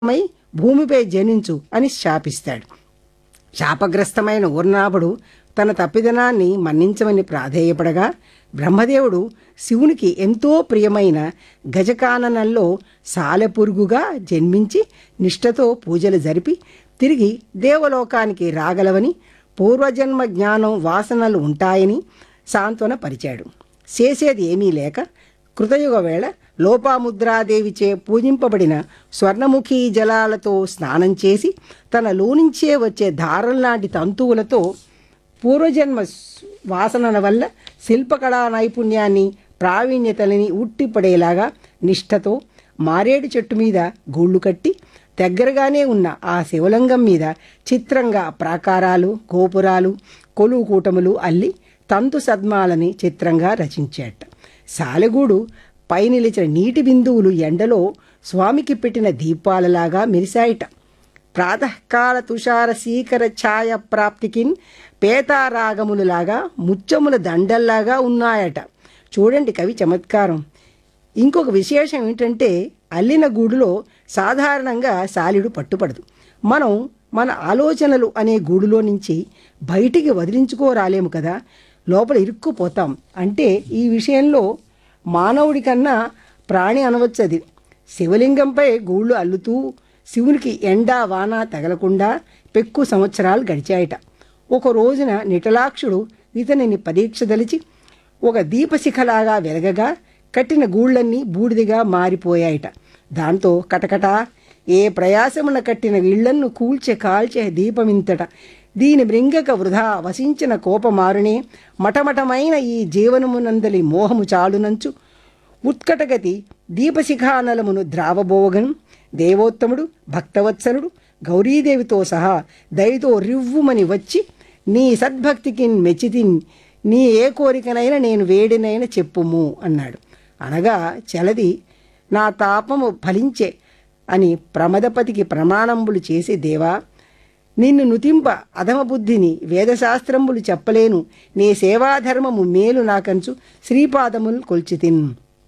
my భూమిపై జనించు అని శాపిస్తాడు శాపగ్రస్తమైన ఊర్నాభుడు తన తప్పిదనాన్ని మన్నించమని ప్రాధేయపడగా బ్రహ్మదేవుడు శివునికి ఎంతో ప్రియమైన గజకాననంలో సాలెపురుగుగా జన్మించి నిష్ఠతో పూజలు జరిపి తిరిగి దేవలోకానికి రాగలవని పూర్వజన్మ జ్ఞానం వాసనలు ఉంటాయని సాంత్వన పరిచాడు చేసేది ఏమీ లేక కృతయుగ వేళ లోపాముద్రాదేవిచే పూజింపబడిన స్వర్ణముఖి జలాలతో స్నానం చేసి తన లోనించే వచ్చే దారంలాంటి తంతువులతో పూర్వజన్మ స్- వాసనల వల్ల శిల్పకళా నైపుణ్యాన్ని ప్రావీణ్యతలని ఉట్టిపడేలాగా నిష్ఠతో మారేడు చెట్టు మీద గూళ్ళు కట్టి దగ్గరగానే ఉన్న ఆ శివలింగం మీద చిత్రంగా ప్రాకారాలు గోపురాలు కొలువు కూటములు అల్లి తంతు సద్మాలని చిత్రంగా రచించాట సాలెగూడు పై నిలిచిన నీటి బిందువులు ఎండలో స్వామికి పెట్టిన దీపాలలాగా మెరిశాయిట ప్రాతకాల తుషార సీకర ఛాయ ప్రాప్తికిన్ పేతారాగములలాగా ముచ్చముల దండల్లాగా ఉన్నాయట చూడండి కవి చమత్కారం ఇంకొక విశేషం ఏంటంటే అల్లిన గూడులో సాధారణంగా సాలిడు పట్టుపడదు మనం మన ఆలోచనలు అనే గూడులో నుంచి బయటికి వదిలించుకోరాలేము కదా లోపల ఇరుక్కుపోతాం అంటే ఈ విషయంలో మానవుడి కన్నా ప్రాణి అనవచ్చు అది శివలింగంపై గూళ్ళు అల్లుతూ శివునికి ఎండా వాన తగలకుండా పెక్కు సంవత్సరాలు గడిచాయట ఒక రోజున నిటలాక్షుడు ఇతనిని పరీక్షదలిచి ఒక దీపశిఖలాగా వెలగగా కట్టిన గూళ్ళన్నీ బూడిదిగా మారిపోయాయట దాంతో కటకట ఏ ప్రయాసమున కట్టిన ఇళ్లను కూల్చె కాల్చే దీపమింతట దీని మృంగక వృధా వసించిన కోపమారునే మటమటమైన ఈ జీవనమునందలి మోహము చాలునంచు ఉత్కటగతి దీపశిఖానలమును ద్రావబోగన్ దేవోత్తముడు భక్తవత్సలుడు గౌరీదేవితో సహా దయతో రివ్వుమని వచ్చి నీ సద్భక్తికి మెచ్చితిన్ నీ ఏ కోరికనైనా నేను వేడినైనా చెప్పుము అన్నాడు అనగా చలది నా తాపము ఫలించే అని ప్రమదపతికి ప్రమాణంబులు చేసి దేవా నిన్ను నుతింప అధమబుద్ధిని వేదశాస్త్రంబులు చెప్పలేను నీ సేవాధర్మము మేలు నాకంచు శ్రీపాదములు కొల్చితిన్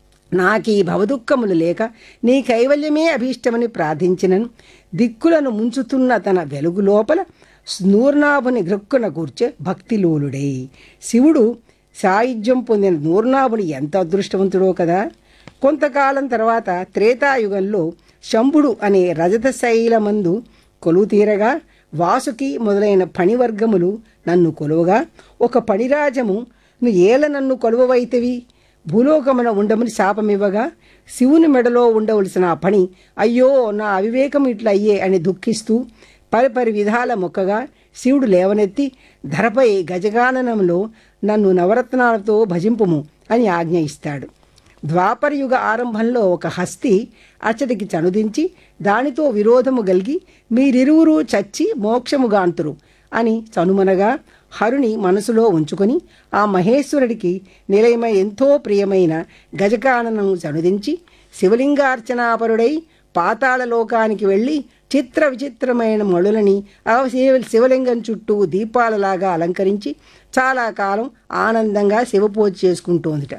నాకీ భవదుఃఖములు లేక నీ కైవల్యమే అభీష్టమని ప్రార్థించినను దిక్కులను ముంచుతున్న తన వెలుగు లోపల నూర్నాభుని గ్రక్కున కూర్చే భక్తిలోలుడై శివుడు సాయుధ్యం పొందిన నూర్నాభుని ఎంత అదృష్టవంతుడో కదా కొంతకాలం తర్వాత త్రేతాయుగంలో శంభుడు అనే రజత శైలమందు కొలువు తీరగా వాసుకి మొదలైన పణివర్గములు నన్ను కొలువగా ఒక పణిరాజము నువ్వు ఏల నన్ను కొలువవైతివి భూలోకమున ఉండమని శాపమివ్వగా శివుని మెడలో ఉండవలసిన ఆ పని అయ్యో నా అవివేకం ఇట్లా అయ్యే అని దుఃఖిస్తూ పరిపరి విధాల మొక్కగా శివుడు లేవనెత్తి ధరపై గజగాననంలో నన్ను నవరత్నాలతో భజింపుము అని ఆజ్ఞ ఇస్తాడు ద్వాపరయుగ ఆరంభంలో ఒక హస్తి అచ్చటికి చనుదించి దానితో విరోధము గలిగి మీరిరువురు చచ్చి మోక్షముగాంతురు అని చనుమనగా హరుని మనసులో ఉంచుకొని ఆ మహేశ్వరుడికి నిలయమై ఎంతో ప్రియమైన గజకానను చనుదించి శివలింగార్చనాపరుడై పాతాళ లోకానికి వెళ్ళి చిత్ర విచిత్రమైన మడులని ఆ శివ- శివలింగం చుట్టూ దీపాలలాగా అలంకరించి చాలా కాలం ఆనందంగా శివపూజ చేసుకుంటోందిట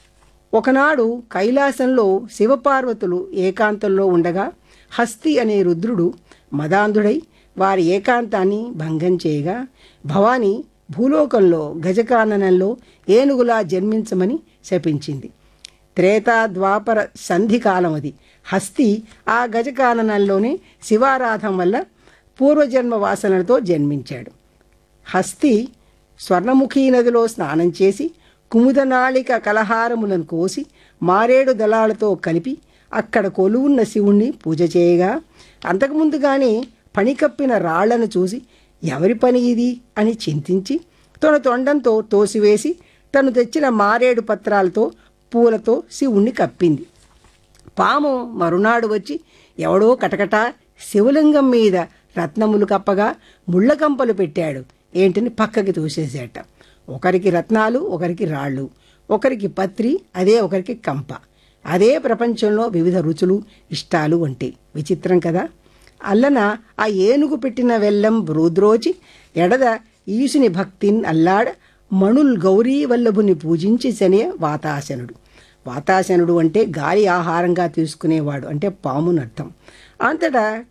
ఒకనాడు కైలాసంలో శివపార్వతులు ఏకాంతంలో ఉండగా హస్తి అనే రుద్రుడు మదాంధుడై వారి ఏకాంతాన్ని భంగం చేయగా భవాని భూలోకంలో గజకాననంలో ఏనుగులా జన్మించమని శపించింది త్రేతా ద్వాపర సంధి కాలం అది హస్తి ఆ గజకాననంలోనే శివారాధన వల్ల పూర్వజన్మ వాసనలతో జన్మించాడు హస్తి స్వర్ణముఖీ నదిలో స్నానం చేసి కుముదనాళిక కలహారములను కోసి మారేడు దళాలతో కలిపి అక్కడ కొలువున్న శివుణ్ణి పూజ చేయగా అంతకుముందుగానే పని కప్పిన రాళ్లను చూసి ఎవరి పని ఇది అని చింతించి తన తొండంతో తోసివేసి తను తెచ్చిన మారేడు పత్రాలతో పూలతో శివుణ్ణి కప్పింది పాము మరునాడు వచ్చి ఎవడో కటకట శివలింగం మీద రత్నములు కప్పగా ముళ్ళ కంపలు పెట్టాడు ఏంటని పక్కకి తోసేసేట ఒకరికి రత్నాలు ఒకరికి రాళ్ళు ఒకరికి పత్రి అదే ఒకరికి కంప అదే ప్రపంచంలో వివిధ రుచులు ఇష్టాలు వంటి విచిత్రం కదా అల్లన ఆ ఏనుగు పెట్టిన వెల్లం బ్రూద్రోచి ఎడద ఈశుని భక్తిన్ అల్లాడ మణుల్ గౌరీ వల్లభుని పూజించి శనే వాతాశనుడు వాతాశనుడు అంటే గాలి ఆహారంగా తీసుకునేవాడు అంటే పామునర్థం అంతటా